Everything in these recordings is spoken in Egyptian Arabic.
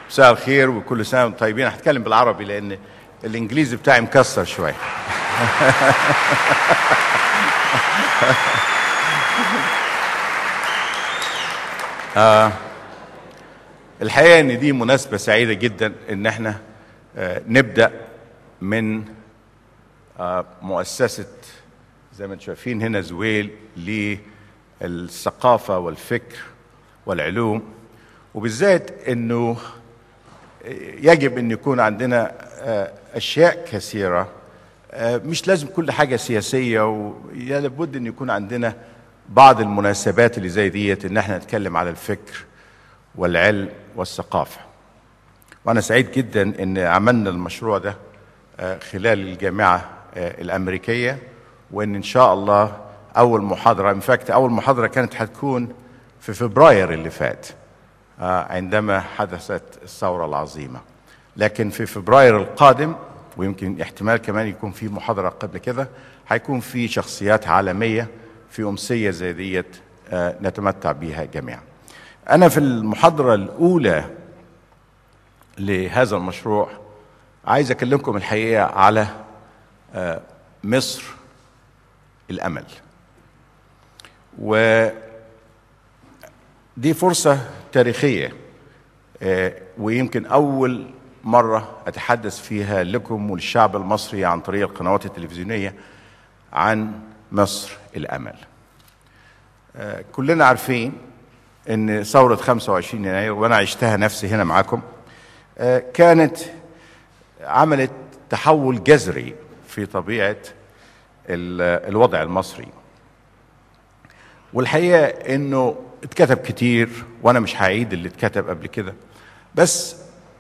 مساء الخير وكل سنه وانتم طيبين هتكلم بالعربي لان الانجليزي بتاعي مكسر شويه آه الحقيقه ان دي مناسبه سعيده جدا ان احنا آه نبدا من آه مؤسسه زي ما انتم شايفين هنا زويل للثقافه والفكر والعلوم وبالذات انه يجب ان يكون عندنا اشياء كثيره مش لازم كل حاجه سياسيه ولابد ان يكون عندنا بعض المناسبات اللي زي ديت ان احنا نتكلم على الفكر والعلم والثقافه وانا سعيد جدا ان عملنا المشروع ده خلال الجامعه الامريكيه وان ان شاء الله اول محاضره ان فاكت اول محاضره كانت هتكون في فبراير اللي فات عندما حدثت الثورة العظيمة لكن في فبراير القادم ويمكن احتمال كمان يكون في محاضرة قبل كده هيكون في شخصيات عالمية في أمسية زي ديت نتمتع بها جميعا أنا في المحاضرة الأولى لهذا المشروع عايز أكلمكم الحقيقة على مصر الأمل و دي فرصة تاريخية ويمكن أول مرة أتحدث فيها لكم وللشعب المصري عن طريق القنوات التلفزيونية عن مصر الأمل كلنا عارفين أن ثورة 25 يناير وأنا عشتها نفسي هنا معاكم كانت عملت تحول جذري في طبيعة الوضع المصري والحقيقة أنه اتكتب كتير وانا مش هعيد اللي اتكتب قبل كده بس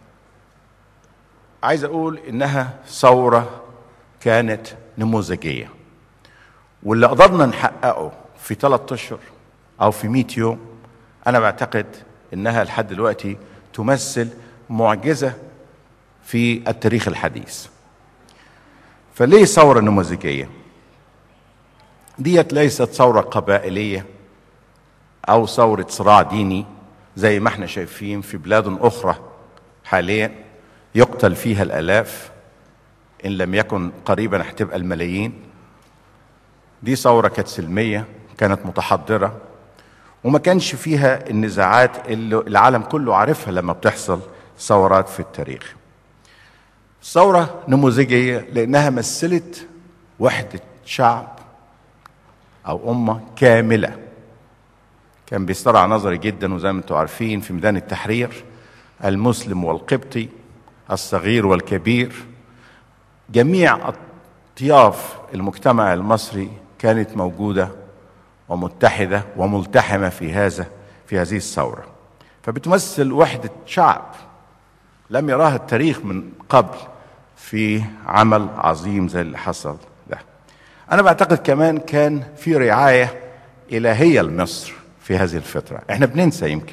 عايز اقول انها ثوره كانت نموذجيه واللي قدرنا نحققه في ثلاثة اشهر او في 100 يوم انا بعتقد انها لحد دلوقتي تمثل معجزه في التاريخ الحديث فليه ثوره نموذجيه ديت ليست ثوره قبائليه او ثوره صراع ديني زي ما احنا شايفين في بلاد اخرى حاليا يقتل فيها الالاف ان لم يكن قريبا هتبقى الملايين دي ثوره كانت سلميه كانت متحضره وما كانش فيها النزاعات اللي العالم كله عارفها لما بتحصل ثورات في التاريخ ثوره نموذجيه لانها مثلت وحده شعب او امه كامله كان بيسترعى نظري جدا وزي ما انتم عارفين في ميدان التحرير المسلم والقبطي الصغير والكبير جميع اطياف المجتمع المصري كانت موجوده ومتحده وملتحمه في هذا في هذه الثوره فبتمثل وحده شعب لم يراها التاريخ من قبل في عمل عظيم زي اللي حصل ده انا بعتقد كمان كان في رعايه الهيه لمصر في هذه الفترة احنا بننسى يمكن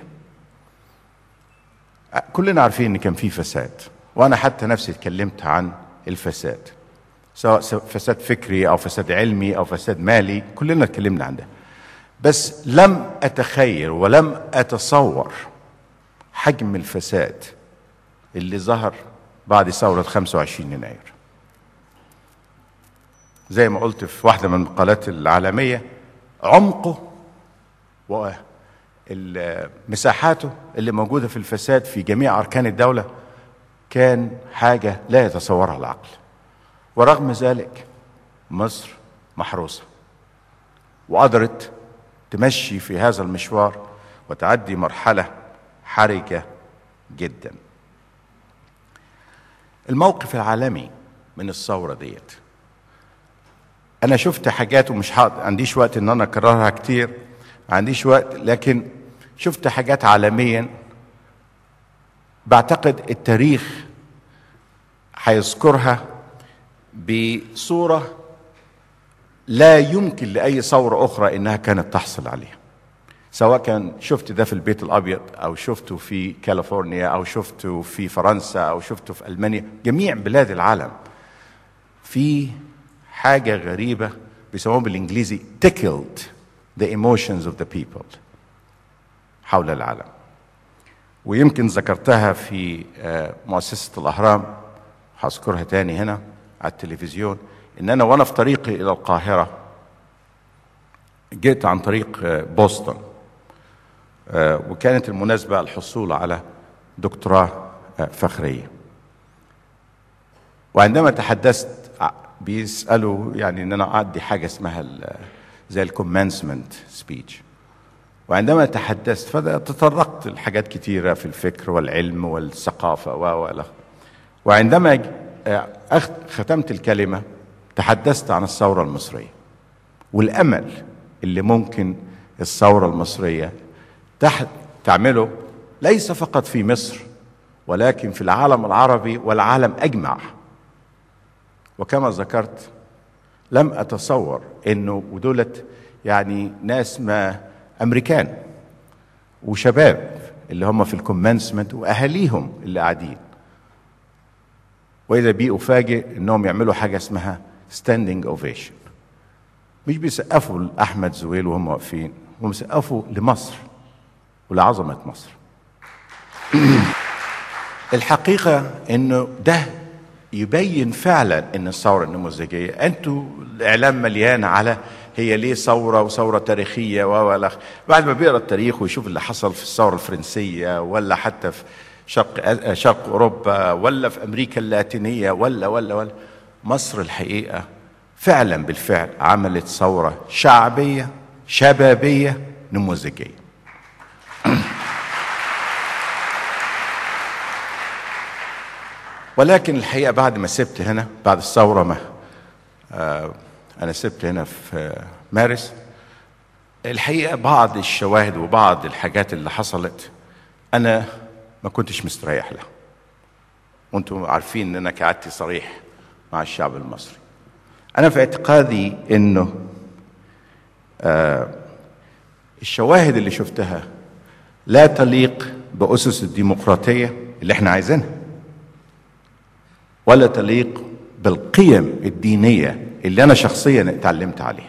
كلنا عارفين ان كان في فساد وانا حتى نفسي اتكلمت عن الفساد سواء فساد فكري او فساد علمي او فساد مالي كلنا اتكلمنا عن ده بس لم اتخيل ولم اتصور حجم الفساد اللي ظهر بعد ثورة 25 يناير زي ما قلت في واحدة من المقالات العالمية عمقه ومساحاته اللي موجودة في الفساد في جميع أركان الدولة كان حاجة لا يتصورها العقل ورغم ذلك مصر محروسة وقدرت تمشي في هذا المشوار وتعدي مرحلة حرجة جدا الموقف العالمي من الثورة ديت أنا شفت حاجات ومش حاضر عنديش وقت إن أنا أكررها كتير ما عنديش وقت لكن شفت حاجات عالميا بعتقد التاريخ هيذكرها بصورة لا يمكن لأي ثورة أخرى إنها كانت تحصل عليها سواء كان شفت ده في البيت الأبيض أو شفته في كاليفورنيا أو شفته في فرنسا أو شفته في ألمانيا جميع بلاد العالم في حاجة غريبة بيسموها بالإنجليزي tickled the emotions of the people حول العالم ويمكن ذكرتها في مؤسسة الأهرام هذكرها تاني هنا على التلفزيون إن أنا وأنا في طريقي إلى القاهرة جيت عن طريق بوسطن وكانت المناسبة الحصول على دكتوراه فخرية وعندما تحدثت بيسألوا يعني إن أنا أعدي حاجة اسمها زي الكومنسمنت سبيتش وعندما تحدثت فتطرقت لحاجات كتيرة في الفكر والعلم والثقافة و وعندما ختمت الكلمة تحدثت عن الثورة المصرية والأمل اللي ممكن الثورة المصرية تحت تعمله ليس فقط في مصر ولكن في العالم العربي والعالم أجمع وكما ذكرت لم أتصور أنه ودولت يعني ناس ما أمريكان وشباب اللي هم في الكومنسمنت وأهاليهم اللي قاعدين وإذا بي أفاجئ أنهم يعملوا حاجة اسمها ستاندينج اوفيشن مش بيسقفوا لأحمد زويل وهم واقفين هم بيسقفوا لمصر ولعظمة مصر الحقيقة انه ده يبين فعلا ان الثورة النموذجية انتوا الاعلام مليان على هي ليه ثورة وثورة تاريخية و بعد ما بيقرا التاريخ ويشوف اللي حصل في الثورة الفرنسية ولا حتى في شرق شرق اوروبا ولا في امريكا اللاتينية ولا ولا ولا مصر الحقيقة فعلا بالفعل عملت ثورة شعبية شبابية نموذجية ولكن الحقيقة بعد ما سبت هنا بعد الثورة ما آه أنا سبت هنا في مارس الحقيقة بعض الشواهد وبعض الحاجات اللي حصلت أنا ما كنتش مستريح لها وانتم عارفين ان انا كعادتي صريح مع الشعب المصري انا في اعتقادي انه آه الشواهد اللي شفتها لا تليق باسس الديمقراطيه اللي احنا عايزينها ولا تليق بالقيم الدينيه اللي انا شخصيا اتعلمت عليها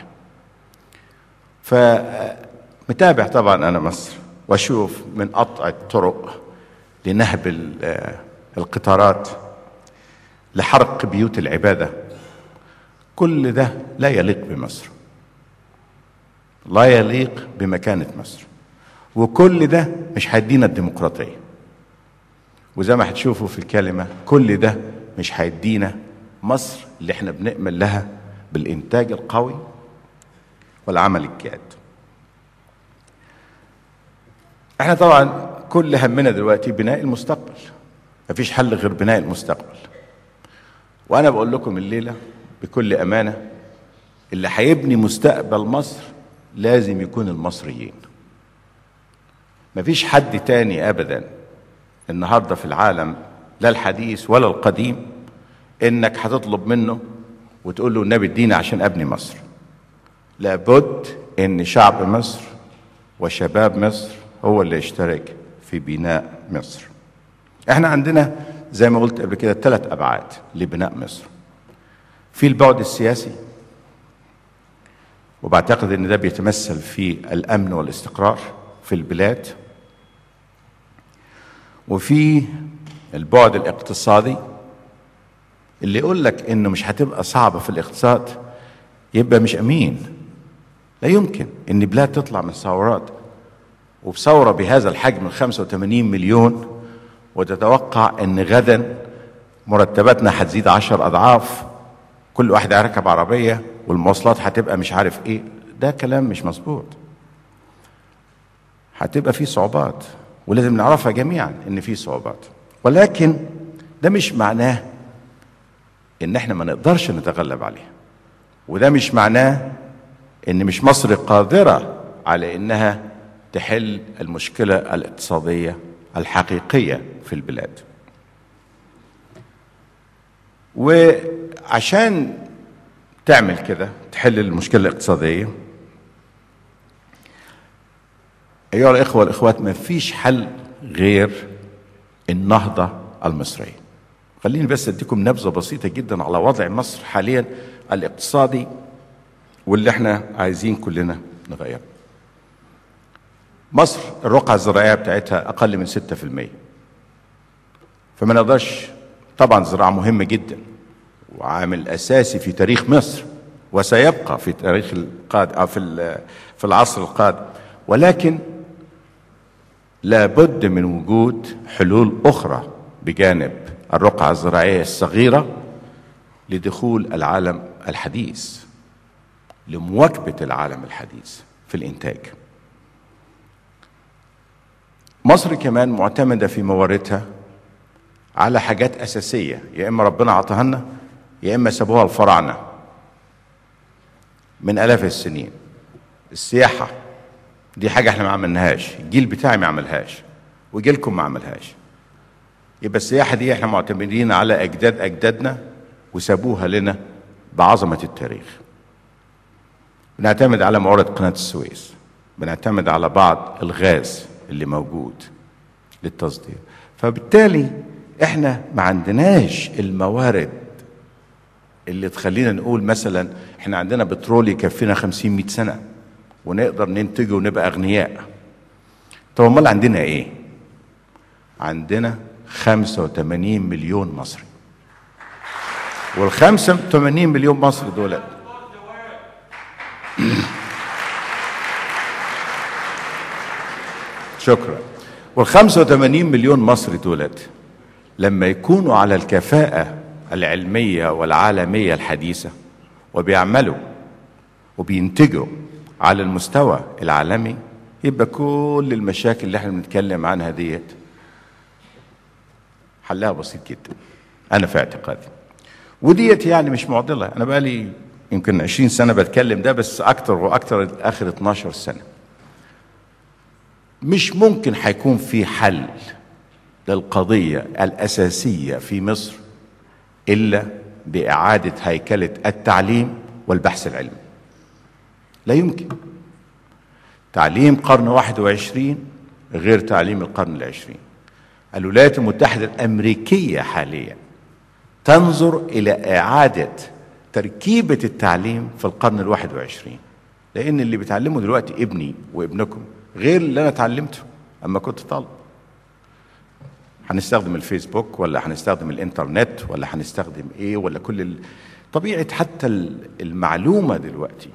فمتابع طبعا انا مصر واشوف من قطع الطرق لنهب القطارات لحرق بيوت العباده كل ده لا يليق بمصر لا يليق بمكانه مصر وكل ده مش هيدينا الديمقراطيه وزي ما هتشوفوا في الكلمه كل ده مش هيدينا مصر اللي احنا بنأمل لها بالإنتاج القوي والعمل الجاد احنا طبعا كل همنا دلوقتي بناء المستقبل مفيش حل غير بناء المستقبل وانا بقول لكم الليله بكل امانه اللي هيبني مستقبل مصر لازم يكون المصريين مفيش حد تاني ابدا النهارده في العالم لا الحديث ولا القديم انك هتطلب منه وتقول له النبي اديني عشان ابني مصر لابد ان شعب مصر وشباب مصر هو اللي يشترك في بناء مصر احنا عندنا زي ما قلت قبل كده ثلاث ابعاد لبناء مصر في البعد السياسي وبعتقد ان ده بيتمثل في الامن والاستقرار في البلاد وفي البعد الاقتصادي اللي يقول لك انه مش هتبقى صعبه في الاقتصاد يبقى مش امين لا يمكن ان بلاد تطلع من ثورات وبثوره بهذا الحجم من 85 مليون وتتوقع ان غدا مرتباتنا هتزيد عشر اضعاف كل واحد هيركب عربيه والمواصلات هتبقى مش عارف ايه ده كلام مش مظبوط هتبقى فيه صعوبات ولازم نعرفها جميعا ان في صعوبات ولكن ده مش معناه ان احنا ما نقدرش نتغلب عليها وده مش معناه ان مش مصر قادره على انها تحل المشكله الاقتصاديه الحقيقيه في البلاد وعشان تعمل كده تحل المشكله الاقتصاديه ايها الاخوه والاخوات ما فيش حل غير النهضه المصريه خليني بس اديكم نبذه بسيطه جدا على وضع مصر حاليا الاقتصادي واللي احنا عايزين كلنا نغيره مصر الرقعة الزراعية بتاعتها أقل من 6% فما نقدرش طبعا الزراعة مهمة جدا وعامل أساسي في تاريخ مصر وسيبقى في تاريخ القادم أو في في العصر القادم ولكن لابد من وجود حلول أخرى بجانب الرقعة الزراعية الصغيرة لدخول العالم الحديث لمواكبة العالم الحديث في الإنتاج مصر كمان معتمدة في مواردها على حاجات أساسية يا إما ربنا عطاها لنا يا إما سابوها الفراعنة من آلاف السنين السياحة دي حاجة احنا ما عملناهاش الجيل بتاعي ما عملهاش وجيلكم ما عملهاش يبقى السياحة دي احنا معتمدين على أجداد أجدادنا وسابوها لنا بعظمة التاريخ بنعتمد على موارد قناة السويس بنعتمد على بعض الغاز اللي موجود للتصدير فبالتالي احنا ما عندناش الموارد اللي تخلينا نقول مثلا احنا عندنا بترول يكفينا 50 100 سنه ونقدر ننتجه ونبقى اغنياء طب امال عندنا ايه عندنا 85 مليون مصري وال 85 مليون مصري دول شكرا وال 85 مليون مصري دولت لما يكونوا على الكفاءة العلمية والعالمية الحديثة وبيعملوا وبينتجوا على المستوى العالمي يبقى كل المشاكل اللي احنا بنتكلم عنها ديت حلها بسيط جدا انا في اعتقادي وديت يعني مش معضله انا بقالي يمكن 20 سنه بتكلم ده بس اكتر واكتر اخر 12 سنه مش ممكن هيكون في حل للقضيه الاساسيه في مصر الا باعاده هيكله التعليم والبحث العلمي لا يمكن تعليم قرن 21 غير تعليم القرن العشرين الولايات المتحدة الأمريكية حاليا تنظر إلى إعادة تركيبة التعليم في القرن الواحد وعشرين لأن اللي بيتعلمه دلوقتي ابني وابنكم غير اللي أنا اتعلمته أما كنت طالب هنستخدم الفيسبوك ولا هنستخدم الانترنت ولا هنستخدم ايه ولا كل ال... طبيعة حتى المعلومة دلوقتي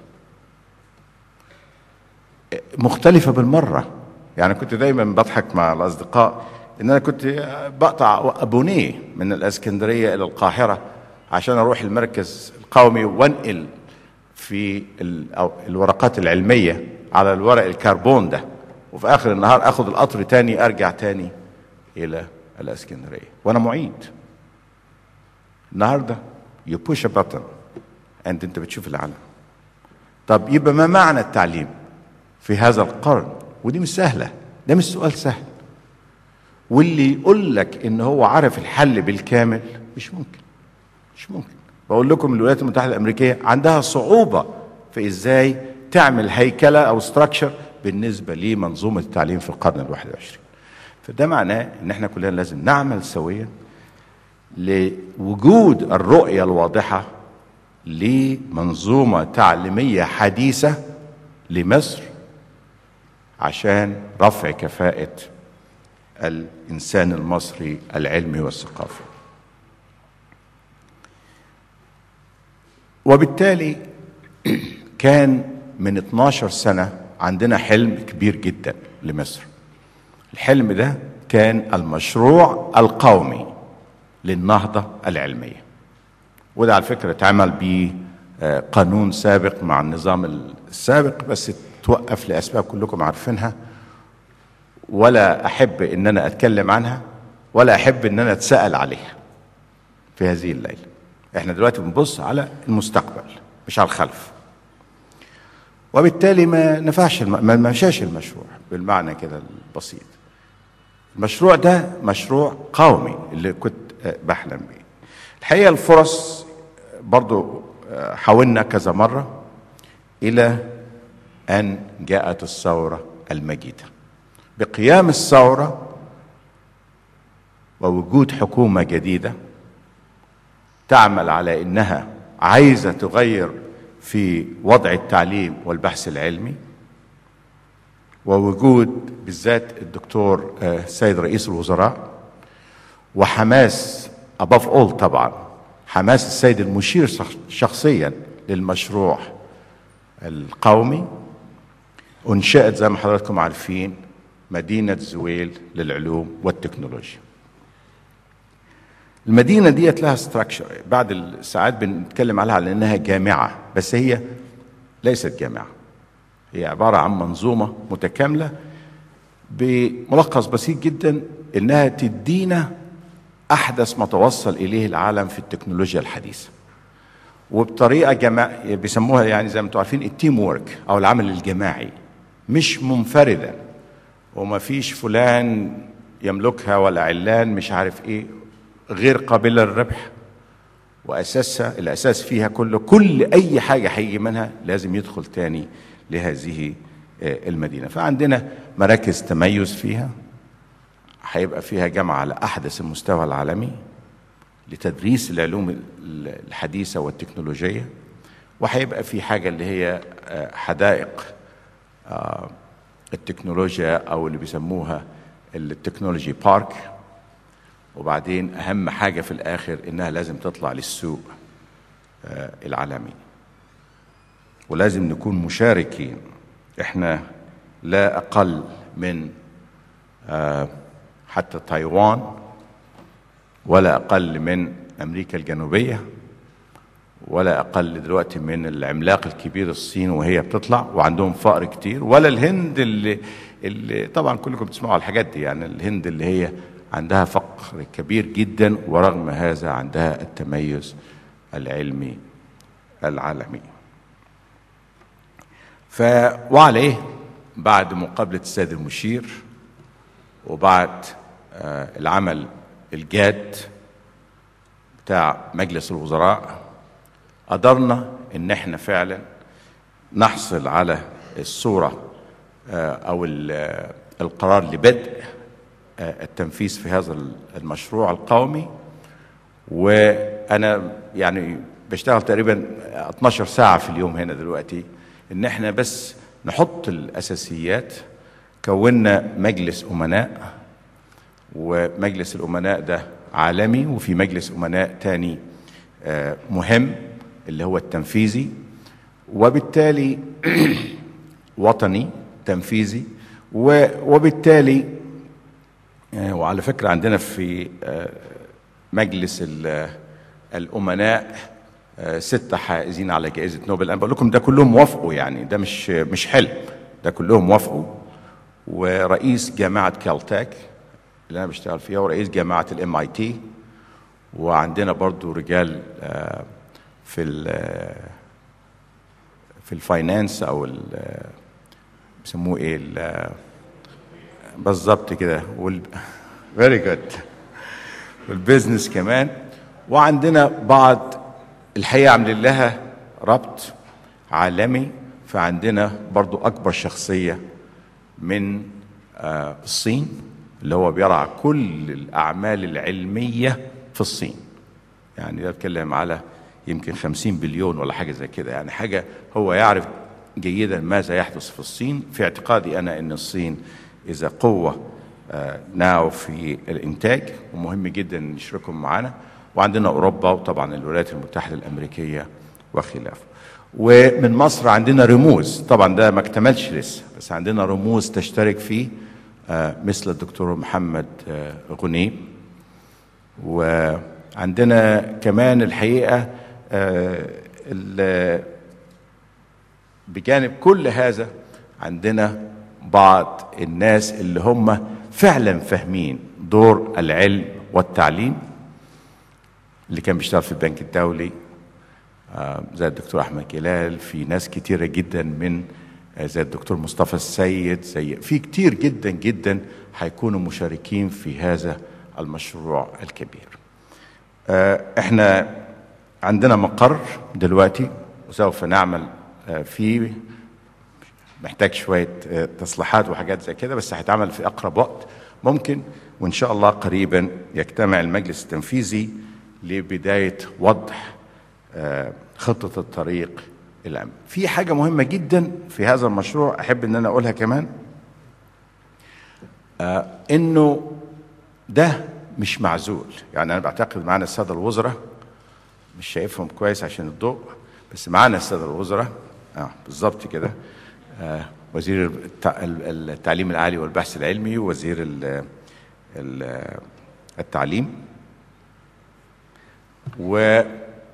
مختلفة بالمرة يعني كنت دايما بضحك مع الأصدقاء إن أنا كنت بقطع أبونيه من الإسكندرية إلى القاهرة عشان أروح المركز القومي وانقل في الورقات العلمية على الورق الكربون ده وفي آخر النهار أخذ القطر تاني أرجع تاني إلى الإسكندرية وأنا معيد النهاردة you push a button and أنت بتشوف العالم طب يبقى ما معنى التعليم في هذا القرن ودي مش سهلة ده مش سؤال سهل واللي يقول لك ان هو عارف الحل بالكامل مش ممكن مش ممكن بقول لكم الولايات المتحدة الأمريكية عندها صعوبة في ازاي تعمل هيكلة أو ستراكشر بالنسبة لمنظومة التعليم في القرن الواحد والعشرين فده معناه ان احنا كلنا لازم نعمل سويا لوجود الرؤية الواضحة لمنظومة تعليمية حديثة لمصر عشان رفع كفاءة الإنسان المصري العلمي والثقافي وبالتالي كان من 12 سنة عندنا حلم كبير جدا لمصر الحلم ده كان المشروع القومي للنهضة العلمية وده على فكرة اتعمل بيه قانون سابق مع النظام السابق بس توقف لأسباب كلكم عارفينها ولا أحب إن أنا أتكلم عنها ولا أحب إن أنا أتسأل عليها في هذه الليلة إحنا دلوقتي بنبص على المستقبل مش على الخلف وبالتالي ما نفعش الم... ما مشاش المشروع بالمعنى كده البسيط المشروع ده مشروع قومي اللي كنت بحلم بيه الحقيقة الفرص برضو حاولنا كذا مرة إلى أن جاءت الثورة المجيدة بقيام الثورة ووجود حكومة جديدة تعمل على إنها عايزة تغير في وضع التعليم والبحث العلمي ووجود بالذات الدكتور آه، سيد رئيس الوزراء وحماس above all طبعا حماس السيد المشير شخ- شخصيا للمشروع القومي انشئت زي ما حضراتكم عارفين مدينة زويل للعلوم والتكنولوجيا المدينة ديت لها ستراكشر بعد الساعات بنتكلم عليها على انها جامعة بس هي ليست جامعة هي عبارة عن منظومة متكاملة بملخص بسيط جدا انها تدينا احدث ما توصل اليه العالم في التكنولوجيا الحديثه وبطريقه جماع بيسموها يعني زي ما انتم عارفين التيم وورك او العمل الجماعي مش منفردا وما فيش فلان يملكها ولا علان مش عارف ايه غير قابله للربح واساسها الاساس فيها كله كل اي حاجه هيجي منها لازم يدخل تاني لهذه آه، المدينه فعندنا مراكز تميز فيها هيبقى فيها جامعه على احدث المستوى العالمي لتدريس العلوم ال- الحديثه والتكنولوجيه وهيبقى في حاجه اللي هي آه، حدائق آه، التكنولوجيا او اللي بيسموها التكنولوجي بارك وبعدين اهم حاجه في الاخر انها لازم تطلع للسوق آه، العالمي ولازم نكون مشاركين احنا لا اقل من آه، حتى تايوان ولا اقل من امريكا الجنوبيه ولا اقل دلوقتي من العملاق الكبير الصين وهي بتطلع وعندهم فقر كتير ولا الهند اللي, اللي طبعا كلكم بتسمعوا على الحاجات دي يعني الهند اللي هي عندها فقر كبير جدا ورغم هذا عندها التميز العلمي العالمي ف وعليه بعد مقابله السيد المشير وبعد آه، العمل الجاد بتاع مجلس الوزراء قدرنا ان احنا فعلا نحصل على الصوره آه، او ال- آه، القرار لبدء آه، التنفيذ في هذا المشروع القومي وانا يعني بشتغل تقريبا 12 ساعه في اليوم هنا دلوقتي ان احنا بس نحط الاساسيات كونا مجلس امناء ومجلس الامناء ده عالمي وفي مجلس امناء تاني آه، مهم اللي هو التنفيذي وبالتالي وطني تنفيذي و- وبالتالي آه، وعلى فكره عندنا في آه، مجلس ال- الامناء آه، ستة حائزين على جائزة نوبل أنا بقول لكم ده كلهم وافقوا يعني ده مش مش حلم ده كلهم وافقوا ورئيس جامعة كالتاك اللي أنا بشتغل فيها ورئيس جامعة الام اي تي وعندنا برضو رجال آه، في ال في الفاينانس أو ال- بيسموه إيه ال- بالظبط كده وال فيري جود والبيزنس كمان وعندنا بعض الحقيقه عاملين لها ربط عالمي فعندنا برضو اكبر شخصيه من آه، الصين اللي هو بيرعى كل الاعمال العلميه في الصين يعني ده بتكلم على يمكن 50 بليون ولا حاجه زي كده يعني حاجه هو يعرف جيدا ماذا يحدث في الصين في اعتقادي انا ان الصين اذا قوه ناو في الانتاج ومهم جدا ان نشركهم معانا وعندنا اوروبا وطبعا الولايات المتحده الامريكيه وخلافه ومن مصر عندنا رموز طبعا ده ما اكتملش لسه بس عندنا رموز تشترك فيه آه، مثل الدكتور محمد آه، غنيم وعندنا كمان الحقيقه آه، ال- بجانب كل هذا عندنا بعض الناس اللي هم فعلا فاهمين دور العلم والتعليم اللي كان بيشتغل في البنك الدولي آه، زي الدكتور احمد جلال في ناس كتيره جدا من آه، زي الدكتور مصطفى السيد زي في كتير جدا جدا هيكونوا مشاركين في هذا المشروع الكبير آه، احنا عندنا مقر دلوقتي وسوف نعمل آه، فيه محتاج شوية آه، تصليحات وحاجات زي كده بس هيتعمل في أقرب وقت ممكن وإن شاء الله قريبا يجتمع المجلس التنفيذي لبداية وضع آه، خطة الطريق الأمن في حاجة مهمة جدا في هذا المشروع أحب أن أنا أقولها كمان آه انه ده مش معزول يعني انا بعتقد معانا الساده الوزراء مش شايفهم كويس عشان الضوء بس معانا الساده الوزراء اه بالظبط كده آه وزير التع- ال- التعليم العالي والبحث العلمي ووزير ال- ال- التعليم وفي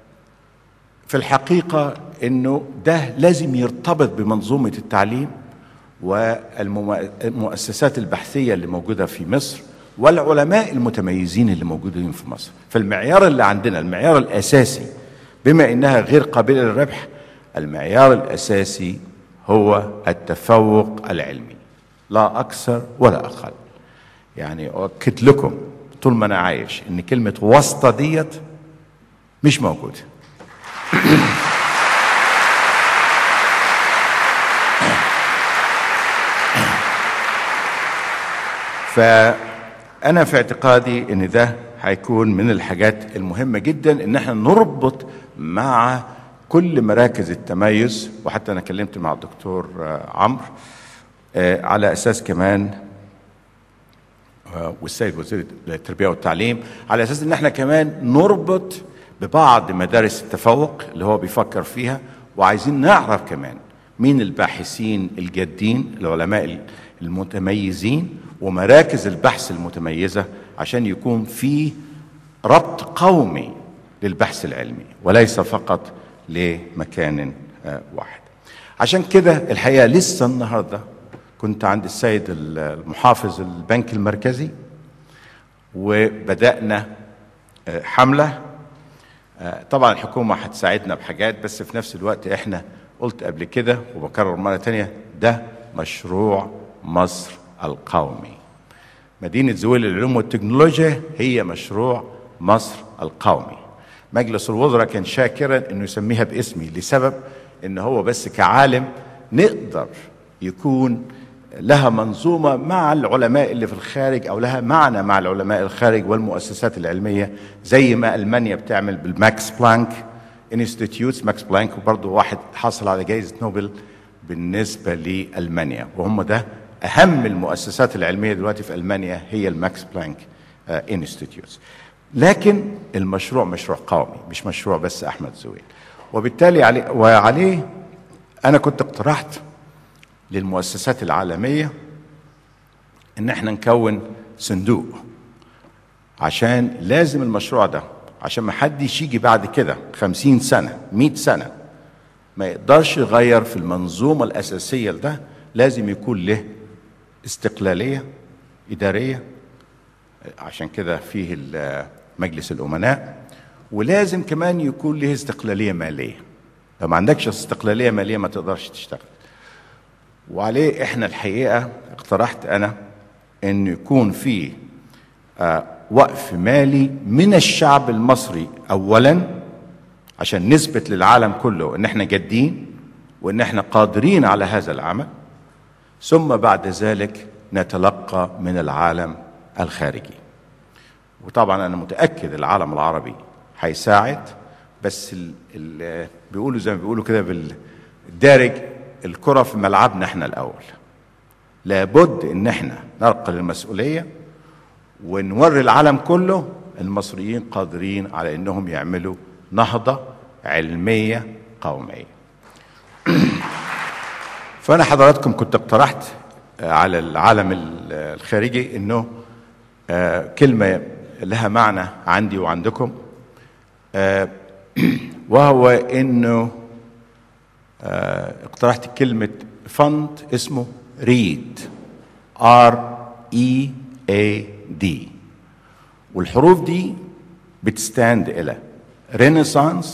الحقيقة انه ده لازم يرتبط بمنظومة التعليم والمؤسسات البحثية اللي موجودة في مصر والعلماء المتميزين اللي موجودين في مصر فالمعيار اللي عندنا المعيار الأساسي بما إنها غير قابلة للربح المعيار الأساسي هو التفوق العلمي لا أكثر ولا أقل يعني أؤكد لكم طول ما أنا عايش إن كلمة واسطة ديت مش موجودة فأنا في اعتقادي إن ده هيكون من الحاجات المهمة جدا إن احنا نربط مع كل مراكز التميز وحتى أنا كلمت مع الدكتور آه، عمرو آه، على أساس كمان آه، والسيد وزير التربيه والتعليم على اساس ان احنا كمان نربط ببعض مدارس التفوق اللي هو بيفكر فيها وعايزين نعرف كمان مين الباحثين الجادين العلماء المتميزين ومراكز البحث المتميزه عشان يكون في ربط قومي للبحث العلمي وليس فقط لمكان آه، واحد عشان كده الحقيقه لسه النهارده كنت عند السيد المحافظ البنك المركزي وبدانا آه، حمله آه، طبعا الحكومه هتساعدنا بحاجات بس في نفس الوقت احنا قلت قبل كده وبكرر مره تانية ده مشروع مصر القومي مدينة زويل للعلوم والتكنولوجيا هي مشروع مصر القومي مجلس الوزراء كان شاكرا انه يسميها باسمي لسبب ان هو بس كعالم نقدر يكون لها منظومة مع العلماء اللي في الخارج أو لها معنى مع العلماء الخارج والمؤسسات العلمية زي ما ألمانيا بتعمل بالماكس بلانك انستيتيوتس ماكس بلانك وبرضه واحد حصل على جائزة نوبل بالنسبة لألمانيا وهم ده أهم المؤسسات العلمية دلوقتي في ألمانيا هي الماكس بلانك انستيتيوتس لكن المشروع مشروع قومي مش مشروع بس أحمد زويل وبالتالي عليه وعليه أنا كنت اقترحت للمؤسسات العالمية إن احنا نكون صندوق عشان لازم المشروع ده عشان ما حدش يجي بعد كده خمسين سنة مئة سنة ما يقدرش يغير في المنظومة الأساسية لده لازم يكون له استقلالية إدارية عشان كده فيه ال- مجلس الأمناء ولازم كمان يكون له استقلالية مالية لو ما عندكش استقلالية مالية ما تقدرش تشتغل وعليه احنا الحقيقة اقترحت أنا أن يكون في آه، وقف مالي من الشعب المصري أولا عشان نثبت للعالم كله ان احنا جادين وان احنا قادرين على هذا العمل ثم بعد ذلك نتلقى من العالم الخارجي وطبعا انا متاكد العالم العربي هيساعد بس ال ال بيقولوا زي ما بيقولوا كده بالدارج الكره في ملعبنا احنا الاول لابد ان احنا نرقى للمسؤوليه ونوري العالم كله المصريين قادرين على انهم يعملوا نهضه علميه قوميه فانا حضراتكم كنت اقترحت آه، على العالم ال- الخارجي انه آه، كلمه لها معنى عندي وعندكم آه، وهو انه آه، اقترحت كلمه فند اسمه ريد ار اي اي دي والحروف دي بتستاند الى renaissance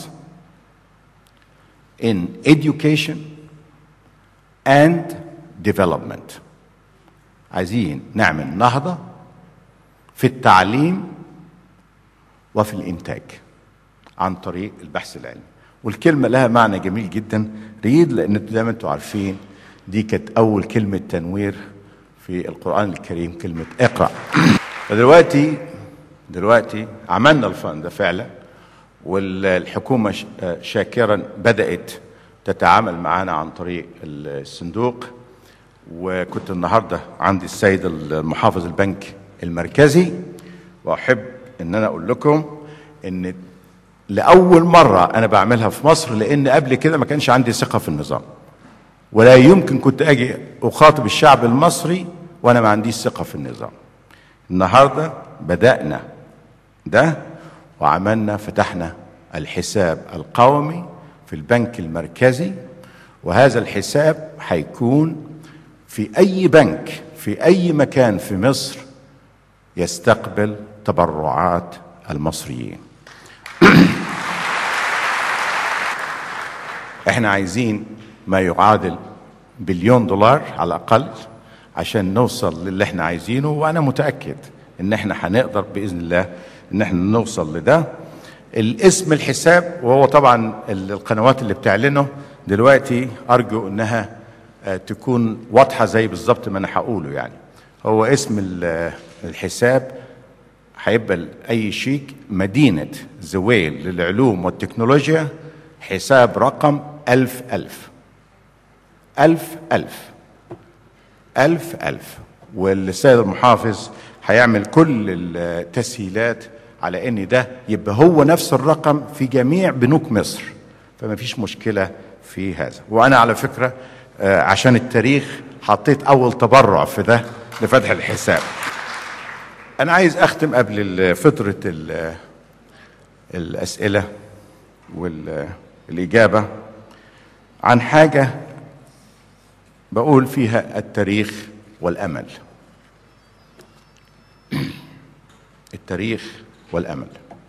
in education and development عايزين نعمل نهضة في التعليم وفي الإنتاج عن طريق البحث العلمي والكلمة لها معنى جميل جدا ريد لأن زي ما انتم عارفين دي كانت أول كلمة تنوير في القرآن الكريم كلمة اقرأ فدلوقتي دلوقتي عملنا الفن ده فعلا والحكومة ش- شاكرا بدأت تتعامل معنا عن طريق الصندوق وكنت النهارده عندي السيد المحافظ البنك المركزي واحب ان انا اقول لكم ان لاول مره انا بعملها في مصر لان قبل كده ما كانش عندي ثقه في النظام ولا يمكن كنت اجي اخاطب الشعب المصري وانا ما عنديش ثقه في النظام النهارده بدانا ده وعملنا فتحنا الحساب القومي في البنك المركزي وهذا الحساب هيكون في اي بنك في اي مكان في مصر يستقبل تبرعات المصريين احنا عايزين ما يعادل بليون دولار على الاقل عشان نوصل للي احنا عايزينه وانا متاكد ان احنا هنقدر باذن الله ان احنا نوصل لده الاسم الحساب وهو طبعا القنوات اللي بتعلنه دلوقتي ارجو انها تكون واضحه زي بالظبط ما انا هقوله يعني هو اسم الحساب هيبقى اي شيك مدينه زويل للعلوم والتكنولوجيا حساب رقم ألف ألف ألف ألف ألف ألف والسيد المحافظ هيعمل كل التسهيلات على ان ده يبقى هو نفس الرقم في جميع بنوك مصر فما فيش مشكلة في هذا وانا على فكرة عشان التاريخ حطيت اول تبرع في ده لفتح الحساب انا عايز اختم قبل فترة الاسئلة والاجابة عن حاجة بقول فيها التاريخ والامل التاريخ والامل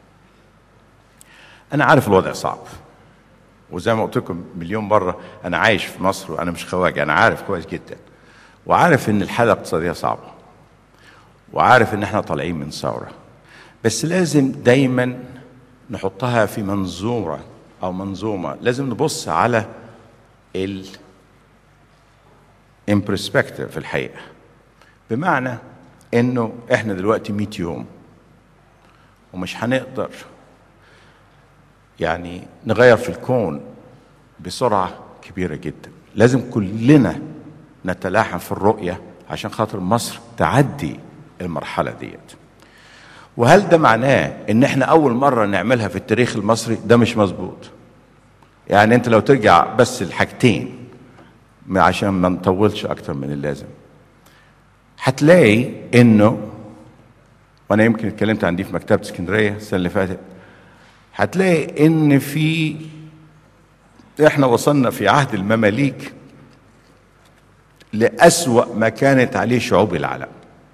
انا عارف الوضع صعب وزي ما قلت لكم مليون مره انا عايش في مصر وانا مش خواجه انا عارف كويس جدا وعارف ان الحاله الاقتصاديه صعبه وعارف ان احنا طالعين من ثوره بس لازم دايما نحطها في منظوره او منظومه لازم نبص على ال in perspective في الحقيقه بمعنى انه احنا دلوقتي 100 يوم ومش هنقدر يعني نغير في الكون بسرعه كبيره جدا لازم كلنا نتلاحم في الرؤيه عشان خاطر مصر تعدي المرحله ديت وهل ده معناه ان احنا اول مره نعملها في التاريخ المصري ده مش مظبوط يعني انت لو ترجع بس الحاجتين عشان ما نطولش اكتر من اللازم هتلاقي انه وانا يمكن اتكلمت عن دي في مكتبه اسكندريه السنه اللي فاتت هتلاقي ان في احنا وصلنا في عهد المماليك لأسوأ ما كانت عليه شعوب العالم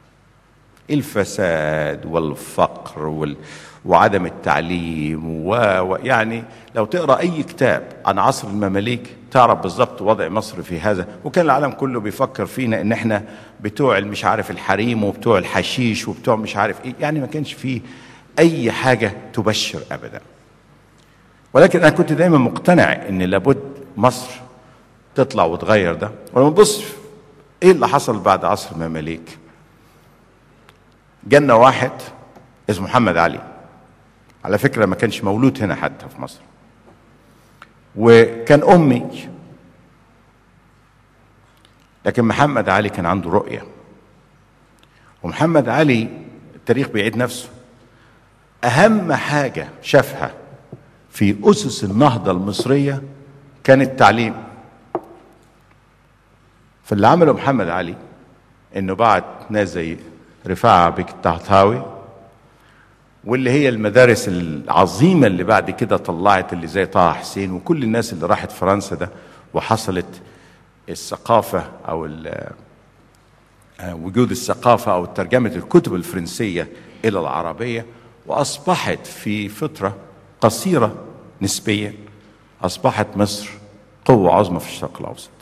الفساد والفقر وال... وعدم التعليم و... ويعني لو تقرا اي كتاب عن عصر المماليك تعرف بالظبط وضع مصر في هذا وكان العالم كله بيفكر فينا ان احنا بتوع مش عارف الحريم وبتوع الحشيش وبتوع مش عارف ايه يعني ما كانش فيه اي حاجه تبشر ابدا ولكن انا كنت دايما مقتنع ان لابد مصر تطلع وتغير ده ولما تبص ايه اللي حصل بعد عصر المماليك جالنا واحد اسمه محمد علي على فكره ما كانش مولود هنا حتى في مصر وكان امي لكن محمد علي كان عنده رؤيه ومحمد علي التاريخ بيعيد نفسه اهم حاجه شافها في اسس النهضه المصريه كان التعليم فاللي عمله محمد علي انه بعت ناس زي رفاعه بك الطهطاوي واللي هي المدارس العظيمه اللي بعد كده طلعت اللي زي طه حسين وكل الناس اللي راحت فرنسا ده وحصلت الثقافه او وجود الثقافه او ترجمه الكتب الفرنسيه الى العربيه واصبحت في فتره قصيره نسبيا اصبحت مصر قوه عظمى في الشرق الاوسط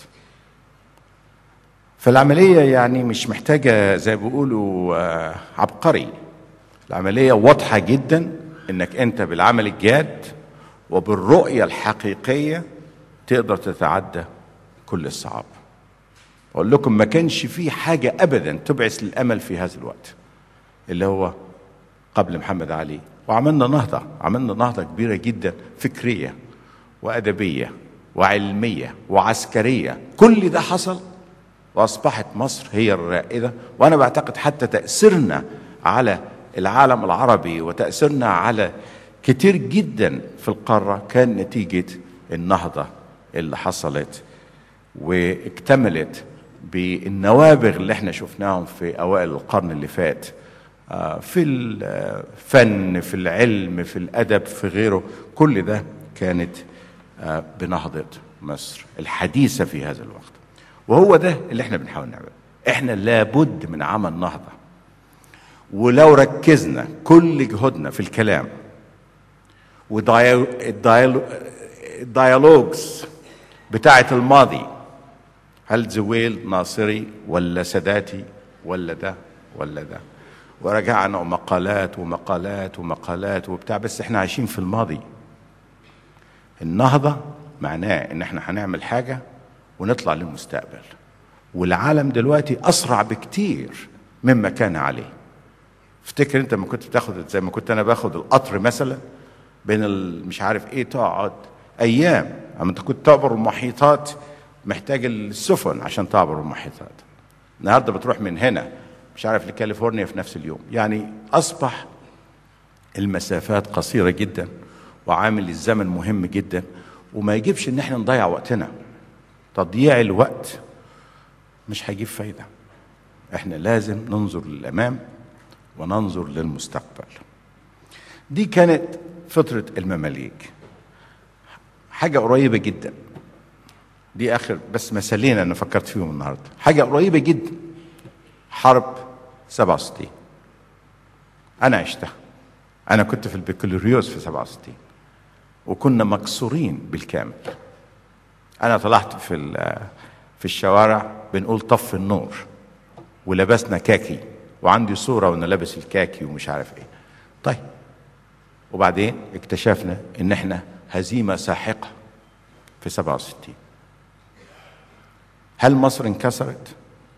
فالعمليه يعني مش محتاجه زي ما بيقولوا عبقري العمليه واضحه جدا انك انت بالعمل الجاد وبالرؤيه الحقيقيه تقدر تتعدى كل الصعاب اقول لكم ما كانش في حاجه ابدا تبعث للامل في هذا الوقت اللي هو قبل محمد علي وعملنا نهضه عملنا نهضه كبيره جدا فكريه وادبيه وعلميه وعسكريه كل ده حصل واصبحت مصر هي الرائده وانا بعتقد حتى تاثيرنا على العالم العربي وتاثيرنا على كتير جدا في القاره كان نتيجه النهضه اللي حصلت واكتملت بالنوابغ اللي احنا شفناهم في اوائل القرن اللي فات آه، في الفن في العلم في الادب في غيره كل ده كانت آه، بنهضه مصر الحديثه في هذا الوقت وهو ده اللي احنا بنحاول نعمله احنا لابد من عمل نهضه ولو ركزنا كل جهودنا في الكلام والديالوجز بتاعه الماضي هل زويل ناصري ولا ساداتي ولا ده ولا ده ورجعنا مقالات ومقالات ومقالات وبتاع بس احنا عايشين في الماضي النهضة معناه ان احنا هنعمل حاجة ونطلع للمستقبل والعالم دلوقتي اسرع بكتير مما كان عليه افتكر انت لما كنت بتاخد زي ما كنت انا باخد القطر مثلا بين مش عارف ايه تقعد ايام اما انت كنت تعبر المحيطات محتاج السفن عشان تعبر المحيطات النهارده بتروح من هنا مش عارف لكاليفورنيا في نفس اليوم يعني اصبح المسافات قصيره جدا وعامل الزمن مهم جدا وما يجيبش ان احنا نضيع وقتنا تضييع الوقت مش هيجيب فايده احنا لازم ننظر للامام وننظر للمستقبل دي كانت فتره المماليك حاجه قريبه جدا دي اخر بس مثالين انا فكرت فيهم النهارده حاجه قريبه جدا حرب 67 انا عشتها انا كنت في البكالوريوس في 67 وكنا مكسورين بالكامل انا طلعت في في الشوارع بنقول طف النور ولبسنا كاكي وعندي صوره وانا لابس الكاكي ومش عارف ايه طيب وبعدين اكتشفنا ان احنا هزيمه ساحقه في 67 هل مصر انكسرت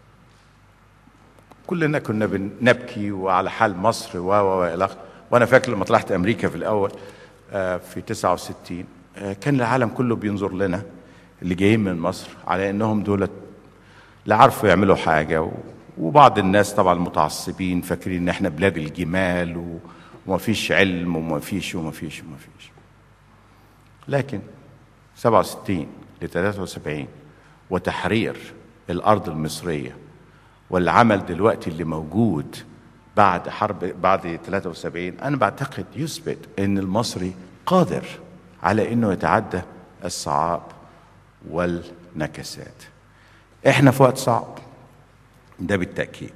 كلنا كنا بنبكي وعلى حال مصر و و الى وانا فاكر لما طلعت امريكا في الاول في 69 كان العالم كله بينظر لنا اللي جايين من مصر على انهم دول لا عرفوا يعملوا حاجه وبعض الناس طبعا المتعصبين فاكرين ان احنا بلاد الجمال وما فيش علم وما فيش وما فيش وما فيش لكن 67 ل 73 وتحرير الارض المصريه والعمل دلوقتي اللي موجود بعد حرب بعد 73 انا بعتقد يثبت ان المصري قادر على انه يتعدى الصعاب والنكسات احنا في وقت صعب ده بالتاكيد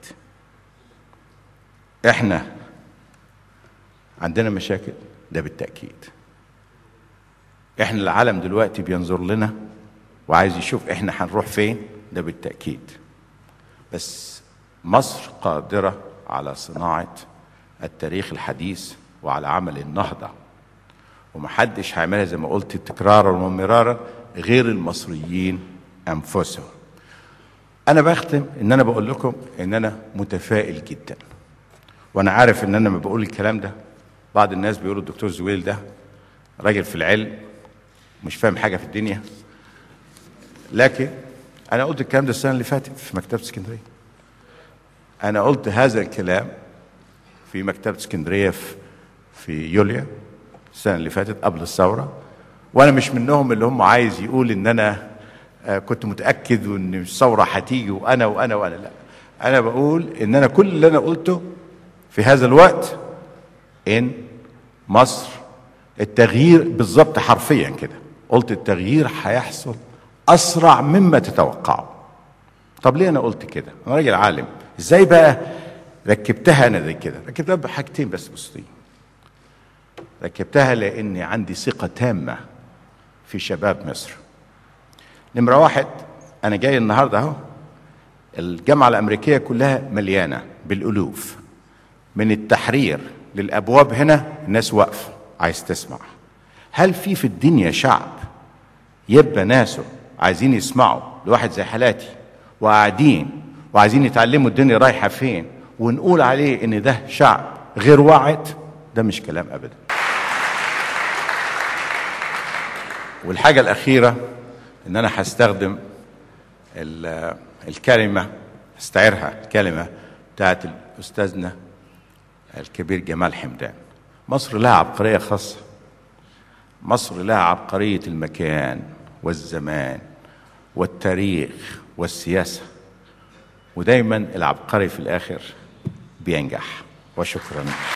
احنا عندنا مشاكل ده بالتاكيد احنا العالم دلوقتي بينظر لنا وعايز يشوف احنا هنروح فين ده بالتاكيد بس مصر قادره على صناعه التاريخ الحديث وعلى عمل النهضه ومحدش هيعملها زي ما قلت تكرارا ومرارا غير المصريين انفسهم انا بختم ان انا بقول لكم ان انا متفائل جدا وانا عارف ان انا لما بقول الكلام ده بعض الناس بيقولوا الدكتور زويل ده راجل في العلم مش فاهم حاجه في الدنيا لكن انا قلت الكلام ده السنه اللي فاتت في مكتبه اسكندريه انا قلت هذا الكلام في مكتبه اسكندريه في في يوليو السنه اللي فاتت قبل الثوره وانا مش منهم اللي هم عايز يقول ان انا كنت متاكد وان الثوره هتيجي وانا وانا وانا لا انا بقول ان انا كل اللي انا قلته في هذا الوقت ان مصر التغيير بالظبط حرفيا كده قلت التغيير هيحصل اسرع مما تتوقعوا طب ليه انا قلت كده انا راجل عالم ازاي بقى ركبتها انا زي كده ركبتها بحاجتين بس بسيطين ركبتها لاني عندي ثقه تامه في شباب مصر نمره واحد انا جاي النهارده اهو الجامعه الامريكيه كلها مليانه بالالوف من التحرير للابواب هنا الناس واقفه عايز تسمع هل في في الدنيا شعب يبقى ناسه عايزين يسمعوا لواحد زي حالاتي وقاعدين وعايزين يتعلموا الدنيا رايحه فين ونقول عليه ان ده شعب غير واعد ده مش كلام ابدا والحاجه الاخيره ان انا هستخدم ال- الكلمة استعيرها الكلمة بتاعت أستاذنا الكبير جمال حمدان مصر لها عبقرية خاصة مصر لها عبقرية المكان والزمان والتاريخ والسياسة ودايما العبقري في الآخر بينجح وشكرا